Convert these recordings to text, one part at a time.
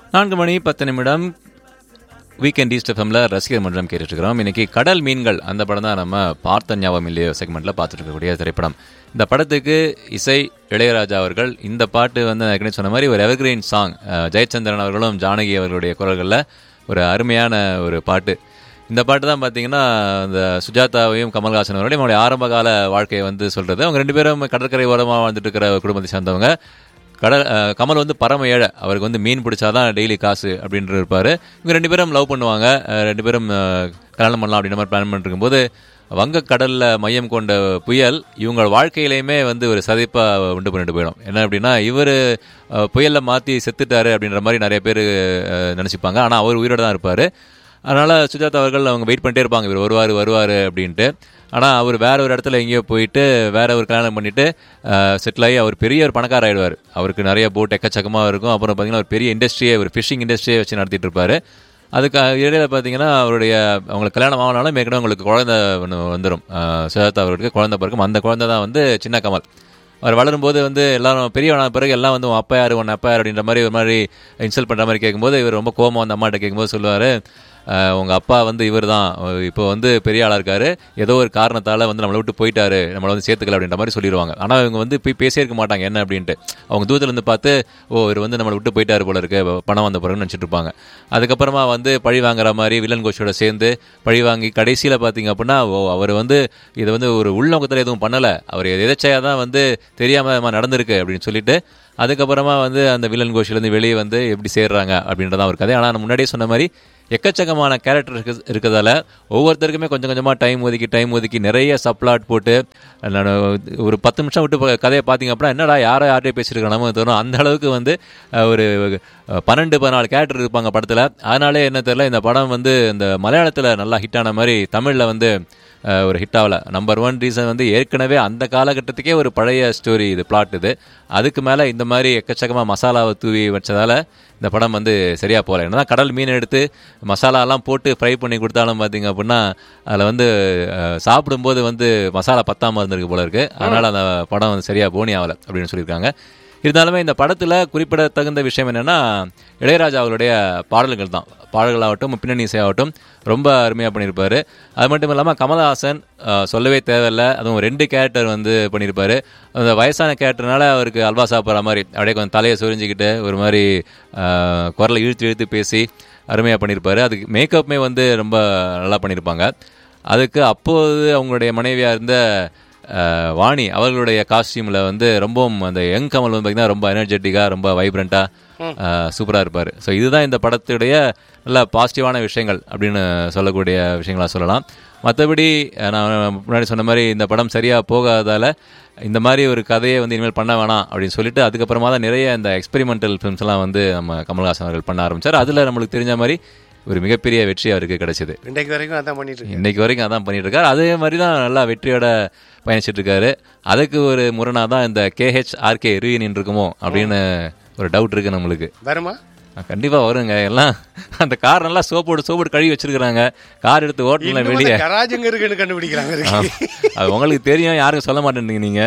நான்கு மணி பத்து நிமிடம் வீக்கெண்ட் ஈஸ்ட் எஃப்எம்ல ரசிகர் மன்றம் கேட்டுட்டு இருக்கிறோம் இன்னைக்கு கடல் மீன்கள் அந்த படம் தான் நம்ம பார்த்த ஞாபகம் இல்லையோ செக்மெண்ட்ல பார்த்துட்டு இருக்கக்கூடிய திரைப்படம் இந்த படத்துக்கு இசை இளையராஜா அவர்கள் இந்த பாட்டு வந்து நான் ஏற்கனவே சொன்ன மாதிரி ஒரு எவர்கிரீன் சாங் ஜெயச்சந்திரன் அவர்களும் ஜானகி அவர்களுடைய குரல்களில் ஒரு அருமையான ஒரு பாட்டு இந்த பாட்டு தான் பார்த்தீங்கன்னா இந்த சுஜாதாவையும் கமல்ஹாசன் அவர்களையும் அவங்களுடைய ஆரம்ப கால வாழ்க்கையை வந்து சொல்றது அவங்க ரெண்டு பேரும் கடற்கரை ஓரமாக வாழ்ந்துட்டு இருக்கிற ஒரு குடும்பத்தை சேர்ந்தவங்க கடல் அஹ், கமல் வந்து பரம ஏழை அவருக்கு வந்து மீன் பிடிச்சாதான் டெய்லி காசு அப்படின்ட்டு இருப்பாரு இவங்க ரெண்டு பேரும் லவ் பண்ணுவாங்க அஹ், ரெண்டு பேரும் அஹ், கல்யாணம் பண்ணலாம் அப்படின்ற மாதிரி பிளான் பண்ணிட்டு இருக்கும்போது வங்க கடல்ல மையம் கொண்ட புயல் இவங்க வாழ்க்கையிலையுமே வந்து ஒரு சதிப்பா உண்டு பண்ணிட்டு போயிடும் என்ன அப்படின்னா இவர் புயல்ல மாத்தி செத்துட்டாரு அப்படின்ற மாதிரி நிறைய பேர் நினைச்சுப்பாங்க ஆனா அவர் உயிரோட தான் இருப்பாரு அதனால சுஜாதா அவர்கள் அவங்க வெயிட் பண்ணிட்டே இருப்பாங்க இவர் வருவார் வருவார் அப்படின்ட்டு ஆனால் அவர் வேற ஒரு இடத்துல எங்கேயோ போயிட்டு வேற ஒரு கல்யாணம் பண்ணிட்டு செட்டில் ஆகி அவர் பெரிய ஒரு பணக்கார ஆயிடுவார் அவருக்கு நிறைய போட் எக்கச்சக்கமாக இருக்கும் அப்புறம் பார்த்தீங்கன்னா ஒரு பெரிய இண்டஸ்ட்ரியே ஒரு ஃபிஷிங் இண்டஸ்ட்ரியே வச்சு நடத்திட்டு இருப்பாரு அதுக்கு இடையில பார்த்தீங்கன்னா அவருடைய அவங்களுக்கு கல்யாணம் ஆனாலும் ஏற்கனவே அவங்களுக்கு குழந்தை ஒன்று வந்துடும் சுஜாதா அவர்களுக்கு குழந்தை பிறக்கும் அந்த குழந்தை தான் வந்து சின்ன கமல் அவர் வளரும்போது வந்து எல்லாரும் பெரியவனான பிறகு எல்லாம் வந்து உன் அப்பா யார் உன் அப்பா யார் அப்படின்ற மாதிரி ஒரு மாதிரி இன்சல்ட் பண்ணுற மாதிரி கேட்கும்போது இவர் ரொம்ப கோவமா வந்து அம்மாட்ட கேட்கும்போது சொல்லுவார் உங்க அப்பா வந்து இவர் தான் இப்போ வந்து பெரிய ஆளா இருக்காரு ஏதோ ஒரு காரணத்தால வந்து நம்மளை விட்டு போயிட்டாரு நம்மளை வந்து சேர்த்துக்கல அப்படின்ற மாதிரி சொல்லிடுவாங்க ஆனா இவங்க வந்து போய் பேசியே இருக்க மாட்டாங்க என்ன அப்படின்ட்டு அவங்க தூரத்துல இருந்து பார்த்து ஓ இவர் வந்து நம்மளை விட்டு போயிட்டாரு போல இருக்கு பணம் வந்த பிறகு நினைச்சிட்டு இருப்பாங்க அதுக்கப்புறமா வந்து பழி வாங்குற மாதிரி வில்லன் கோஷோட சேர்ந்து பழி வாங்கி கடைசியில பாத்தீங்க அப்படின்னா ஓ அவர் வந்து இதை வந்து ஒரு உள்நோக்கத்துல எதுவும் பண்ணல அவர் எதாச்சையா தான் வந்து தெரியாம இது மாதிரி நடந்திருக்கு அப்படின்னு சொல்லிட்டு அதுக்கப்புறமா வந்து அந்த வில்லன் கோஷிலேருந்து வெளியே வந்து எப்படி சேர்றாங்க அப்படின்றதான் ஒரு கதை ஆனால் நான் முன்னாடியே சொன்ன மாதிரி எக்கச்சக்கமான கேரக்டர் இருக்கு இருக்கிறதால ஒவ்வொருத்தருக்குமே கொஞ்சம் கொஞ்சமாக டைம் ஒதுக்கி டைம் ஒதுக்கி நிறைய சப்ளாட் போட்டு நான் ஒரு பத்து நிமிஷம் விட்டு ப- கதையை பார்த்தீங்க அப்படின்னா என்னடா யாரோ யார்கிட்டயே பேசியிருக்க நம்ம தோணும் அந்த அளவுக்கு வந்து அஹ், ஒரு அஹ், பன்னெண்டு பதினாலு கேரக்டர் இருப்பாங்க படத்தில் அதனாலே என்ன தெரியல இந்த படம் வந்து இந்த மலையாளத்தில் நல்லா ஹிட் ஆன மாதிரி தமிழில் வந்து அஹ், ஒரு ஹிட் ஆகல நம்பர் ஒன் ரீசன் வந்து ஏற்கனவே அந்த காலகட்டத்துக்கே ஒரு பழைய ஸ்டோரி இது பிளாட் இது அதுக்கு மேலே இந்த மாதிரி எக்கச்சக்கமாக மசாலாவை தூவி வச்சதால இந்த படம் வந்து சரியா போகல என்னதான் கடல் மீன் எடுத்து மசாலாலாம் போட்டு ஃப்ரை பண்ணி கொடுத்தாலும் பார்த்தீங்க அப்படின்னா அதில் வந்து அஹ், சாப்பிடும்போது வந்து மசாலா பத்தாம இருந்திருக்கு போல இருக்கு அதனால அந்த படம் வந்து சரியா போனி ஆகல அப்படின்னு சொல்லியிருக்காங்க இருந்தாலுமே இந்த படத்துல குறிப்பிடத்தகுந்த விஷயம் என்னன்னா இளையராஜா அவருடைய பாடல்கள் தான் பாடல்களாகட்டும் பின்னணி இசையாகட்டும் ரொம்ப அருமையாக பண்ணியிருப்பாரு அது மட்டும் இல்லாமல் கமலஹாசன் அஹ், சொல்லவே தேவையில்ல அதுவும் ரெண்டு கேரக்டர் வந்து பண்ணியிருப்பாரு அந்த வயசான கேரக்டர்னால அவருக்கு அல்வா சாப்பிட்ற மாதிரி அப்படியே கொஞ்சம் தலையை சொரிஞ்சுக்கிட்டு ஒரு மாதிரி அஹ், குரலை இழுத்து இழுத்து பேசி அருமையாக பண்ணியிருப்பாரு அதுக்கு மேக்கப்புமே வந்து ரொம்ப நல்லா பண்ணியிருப்பாங்க அதுக்கு அப்போது அவங்களுடைய மனைவியாக இருந்த அஹ், வாணி அவர்களுடைய காஸ்டியூமில் வந்து ரொம்பவும் அந்த யங் கமல் வந்து பார்த்தீங்கன்னா ரொம்ப எனர்ஜெட்டிக்காக ரொம்ப வைப்ரண்ட்டாக சூப்பராக இருப்பார் ஸோ இதுதான் இந்த படத்துடைய நல்ல பாசிட்டிவான விஷயங்கள் அப்படின்னு சொல்லக்கூடிய விஷயங்களா சொல்லலாம் மற்றபடி நான் முன்னாடி சொன்ன மாதிரி இந்த படம் சரியாக போகாதால இந்த மாதிரி ஒரு கதையை வந்து இனிமேல் பண்ண வேணாம் அப்படின்னு சொல்லிட்டு அதுக்கப்புறமா தான் நிறைய இந்த எக்ஸ்பெரிமெண்டல் ஃபிலிம்ஸ் எல்லாம் வந்து நம்ம கமல்ஹாசன் அவர்கள் பண்ண ஆரம்பிச்சார் அதில் நம்மளுக்கு தெரிஞ்ச மாதிரி ஒரு மிகப்பெரிய வெற்றி அவருக்கு கிடைச்சது இன்றைக்கு வரைக்கும் அதான் பண்ணிட்டு இருக்கேன் இன்னைக்கு வரைக்கும் அதான் பண்ணிட்டு இருக்காரு அதே மாதிரி தான் நல்லா வெற்றியோட பயணிச்சிட்டு இருக்காரு அதுக்கு ஒரு முரணா தான் இந்த கேஹெச் ஆர்கே ரீயூனியன் இருக்குமோ அப்படின்னு ஒரு டவுட் இருக்கு நம்மளுக்கு வருமா கண்டிப்பா வருங்க எல்லாம் அந்த கார் நல்லா சோப்போடு சோப்போடு கழுவி வச்சிருக்காங்க கார் எடுத்து ஓட்டல வெளியே கராஜங்க இருக்குன்னு கண்டுபிடிக்கிறாங்க இருக்கு. அது உங்களுக்கு தெரியும் யாருக்கும் சொல்ல மாட்டேன்றீங்க நீங்க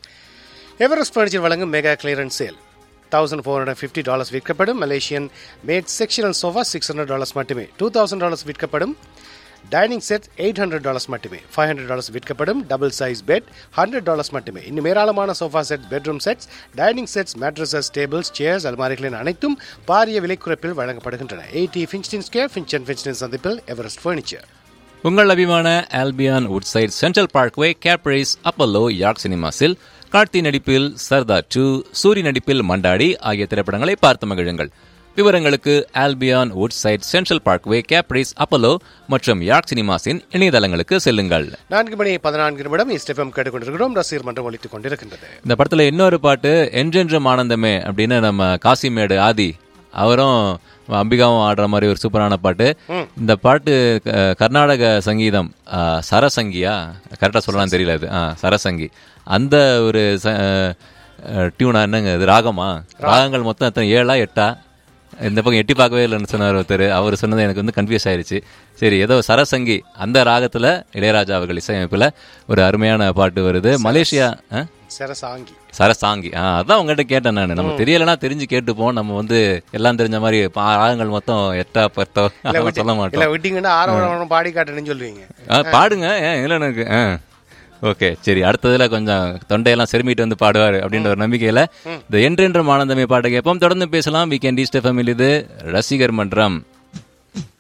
எவரெஸ்ட் ஃபர்னிச்சர் வழங்கும் mega clearance sale thousand four hundred fifty dollars விற்கப்படும் Malaysian made sectional sofa six hundred dollars மட்டுமே டூ தௌசண்ட் டாலர்ஸ் விற்கப்படும் dining set eight hundred dollars மட்டுமே ஃபைவ் ஹண்ட்ரட் டாலர்ஸ் விற்கப்படும் double size bed hundred dollars மட்டுமே இன்னும் ஏராளமான sofa set bedroom sets dining sets mattresses tables chairs அல்மாரிகளின் அனைத்தும் பாரிய விலைக்குறைப்பில் வழங்கப்படுகின்றன eighty Finstein square Finch Finstein சந்திப்பில் எவரெஸ்ட் ஃபர்னிச்சர் உங்கள் அபிமான ஆல்பியான் Woodside Central Parkway Caprice Apollo York சினிமாஸில் கார்த்தி நடிப்பில் சர்தார் டூ சூரி நடிப்பில் மண்டாடி ஆகிய திரைப்படங்களை பார்த்து மகிழுங்கள் விவரங்களுக்கு Albion Woodside Central Parkway Caprice Apollo மற்றும் யார்க் சினிமாஸின் இணையதளங்களுக்கு செல்லுங்கள் நான்கு மணி பதினான்கு நிமிடம் இஸ்டெஃபம் கேட்டுக்கொண்டிருக்கிறோம் ரசிகர் மன்றம் ஒலித்துக் கொண்டிருக்கின்றது இந்த படத்துல இன்னொரு பாட்டு என்றென்றும் ஆனந்தமே அப்படின்னு நம்ம காசிமேடு ஆதி அவரும் அம்பிகாவும் ஆடுற மாதிரி ஒரு சூப்பரான பாட்டு இந்த பாட்டு க- கர்நாடக சங்கீதம் ஆ, சரசங்கியா கரெக்டாக சொல்லலாம் தெரியல அது ஆ, சரசங்கி அந்த ஒரு டியூனா என்னங்க இது ராகமா ராகங்கள் மொத்தம் எத்தனை ஏழா எட்டா இந்த பக்கம் எட்டி பார்க்கவே இல்லைன்னு சொன்னார் ஒருத்தர் அவர் சொன்னது எனக்கு வந்து கன்ஃபியூஸ் ஆயிருச்சு சரி ஏதோ சரசங்கி அந்த ராகத்துல இளையராஜா அவர்கள் இசையமைப்புல ஒரு அருமையான பாட்டு வருது மலேசியா ஆ? சரசாங்கி சரசாங்கி ஆ அதான் உங்ககிட்ட கேட்டேன் நான் நம்ம தெரியலனா தெரிஞ்சு கேட்டுப்போம் நம்ம வந்து எல்லாம் தெரிஞ்ச மாதிரி பா- ராகங்கள் மொத்தம் எட்டா பத்தோ அதெல்லாம் சொல்ல மாட்டோம் இல்ல விட்டீங்கன்னா ஆரவணம் பாடி காட்டுன்னு சொல்லுவீங்க ஆ, பாடுங்க ஏன் இல்லை எனக்கு ஆ ஓகே சரி அடுத்ததுல கொஞ்சம் தொண்டையெல்லாம் செருமிட்டு வந்து பாடுவார் அப்படின்ற ஒரு நம்பிக்கையில இந்த என்றென்றும் ஆனந்தமே பாட்டை கேட்போம் தொடர்ந்து பேசலாம் வீக்கெண்ட் ஈஸ்ட் எஃப்எம் இது ரசிகர் மன்றம்